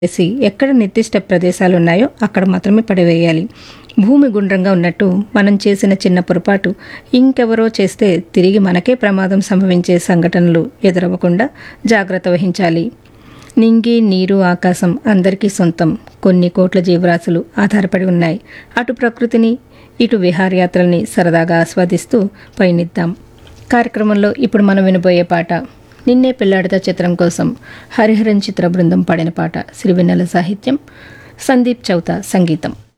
చేసి ఎక్కడ నిర్దిష్ట ప్రదేశాలు ఉన్నాయో అక్కడ మాత్రమే పడివేయాలి భూమి గుండ్రంగా ఉన్నట్టు మనం చేసిన చిన్న పొరపాటు ఇంకెవరో చేస్తే తిరిగి మనకే ప్రమాదం సంభవించే సంఘటనలు ఎదురవ్వకుండా జాగ్రత్త వహించాలి నింగి నీరు ఆకాశం అందరికీ సొంతం కొన్ని కోట్ల జీవరాశులు ఆధారపడి ఉన్నాయి అటు ప్రకృతిని ఇటు విహారయాత్రల్ని సరదాగా ఆస్వాదిస్తూ పయనిద్దాం కార్యక్రమంలో ఇప్పుడు మనం వినబోయే పాట నిన్నే పెళ్లాడతా చిత్రం కోసం హరిహరన్ చిత్ర బృందం పాడిన పాట సిరివెన్నెల సాహిత్యం సందీప్ చౌత సంగీతం